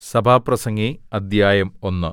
സഭാപ്രസംഗി അദ്ധ്യായം ഒന്ന്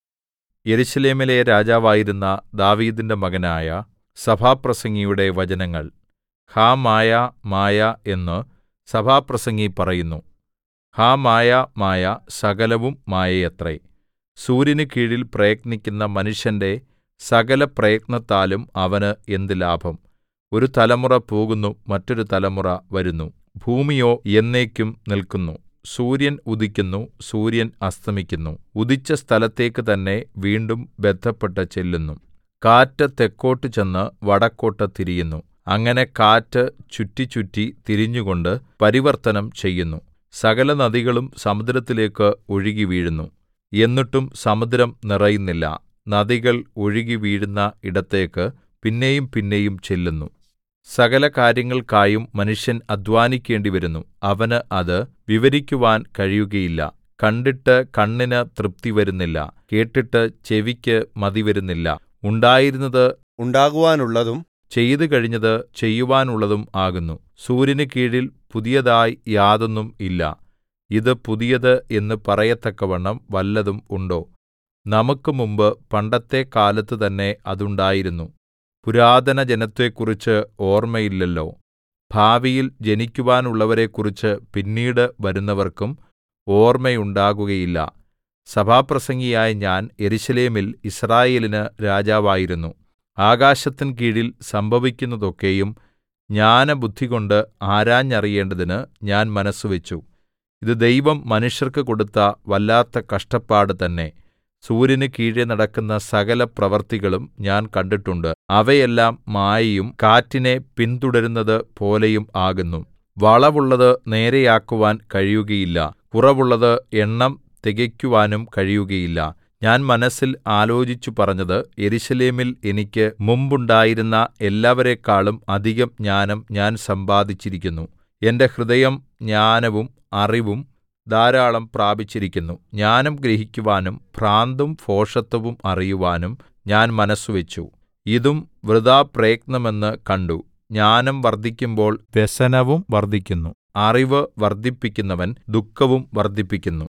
യെരൂശലേമിലെ രാജാവായിരുന്ന ദാവീദിന്റെ മകനായ സഭാപ്രസംഗിയുടെ വചനങ്ങൾ ഹാ മായ മായ എന്ന് സഭാപ്രസംഗി പറയുന്നു ഹാ മായ മായ സകലവും മായയത്രേ സൂര്യന് കീഴിൽ പ്രയത്നിക്കുന്ന മനുഷ്യന്റെ സകലപ്രയത്നത്താലും അവന് എന്ത് ലാഭം ഒരു തലമുറ പോകുന്നു മറ്റൊരു തലമുറ വരുന്നു ഭൂമിയോ എന്നേക്കും നില്ക്കുന്നു സൂര്യൻ ഉദിക്കുന്നു സൂര്യൻ അസ്തമിക്കുന്നു ഉദിച്ച സ്ഥലത്തേക്ക് തന്നെ വീണ്ടും ബദ്ധപ്പെട്ട് ചെല്ലുന്നു കാറ്റ് തെക്കോട്ട് ചെന്ന് വടക്കോട്ട് തിരിയുന്നു അങ്ങനെ കാറ്റ് ചുറ്റിച്ചുറ്റി തിരിഞ്ഞുകൊണ്ട് പരിവർത്തനം ചെയ്യുന്നു സകലനദികളും സമുദ്രത്തിലേക്ക് ഒഴുകി വീഴുന്നു എന്നിട്ടും സമുദ്രം നിറയുന്നില്ല നദികൾ ഒഴുകി വീഴുന്ന ഇടത്തേക്ക് പിന്നെയും പിന്നെയും ചെല്ലുന്നു സകല കാര്യങ്ങൾക്കായും മനുഷ്യൻ അധ്വാനിക്കേണ്ടിവരുന്നു അവന് അത് വിവരിക്കുവാൻ കഴിയുകയില്ല കണ്ടിട്ട് കണ്ണിന് തൃപ്തി വരുന്നില്ല കേട്ടിട്ട് ചെവിക്ക് മതിവരുന്നില്ല ഉണ്ടായിരുന്നത് ഉണ്ടാകുവാനുള്ളതും ചെയ്തുകഴിഞ്ഞത് ചെയ്യുവാനുള്ളതും ആകുന്നു സൂര്യന് കീഴിൽ പുതിയതായി യാതൊന്നും ഇല്ല ഇത് പുതിയത് എന്ന് പറയത്തക്കവണ്ണം വല്ലതും ഉണ്ടോ നമുക്ക് മുമ്പ് പണ്ടത്തെ കാലത്ത് തന്നെ അതുണ്ടായിരുന്നു പുരാതന ജനത്തെക്കുറിച്ച് ഓർമ്മയില്ലല്ലോ ഭാവിയിൽ ജനിക്കുവാനുള്ളവരെക്കുറിച്ച് പിന്നീട് വരുന്നവർക്കും ഓർമ്മയുണ്ടാകുകയില്ല സഭാപ്രസംഗിയായ ഞാൻ യെരൂശലേമിൽ യിസ്രായേലിന് രാജാവായിരുന്നു ആകാശത്തിൻ കീഴിൽ സംഭവിക്കുന്നതൊക്കെയും ജ്ഞാനബുദ്ധികൊണ്ട് ആരാഞ്ഞറിയേണ്ടതിന് ഞാൻ മനസ്സുവെച്ചു ഇത് ദൈവം മനുഷ്യർക്ക് കൊടുത്ത വല്ലാത്ത കഷ്ടപ്പാട് തന്നെ സൂര്യന് കീഴെ നടക്കുന്ന സകല പ്രവൃത്തികളും ഞാൻ കണ്ടിട്ടുണ്ട് അവയെല്ലാം മായയും കാറ്റിനെ പിന്തുടരുന്നത് പോലെയും ആകുന്നു വളവുള്ളത് നേരെയാക്കുവാൻ കഴിയുകയില്ല കുറവുള്ളത് എണ്ണം തികയ്ക്കുവാനും കഴിയുകയില്ല ഞാൻ മനസ്സിൽ ആലോചിച്ചു പറഞ്ഞത് യെരൂശലേമിൽ എനിക്ക് മുമ്പുണ്ടായിരുന്ന എല്ലാവരെക്കാളും അധികം ജ്ഞാനം ഞാൻ സമ്പാദിച്ചിരിക്കുന്നു എന്റെ ഹൃദയം ജ്ഞാനവും അറിവും ധാരാളം പ്രാപിച്ചിരിക്കുന്നു ജ്ഞാനം ഗ്രഹിക്കുവാനും ഭ്രാന്തും ഭോഷത്വവും അറിയുവാനും ഞാൻ മനസ്സുവെച്ചു ഇതും വൃഥാപ്രയത്നമെന്ന് കണ്ടു ജ്ഞാനം വർദ്ധിക്കുമ്പോൾ വ്യസനവും വർദ്ധിക്കുന്നു അറിവ് വർദ്ധിപ്പിക്കുന്നവൻ ദുഃഖവും വർദ്ധിപ്പിക്കുന്നു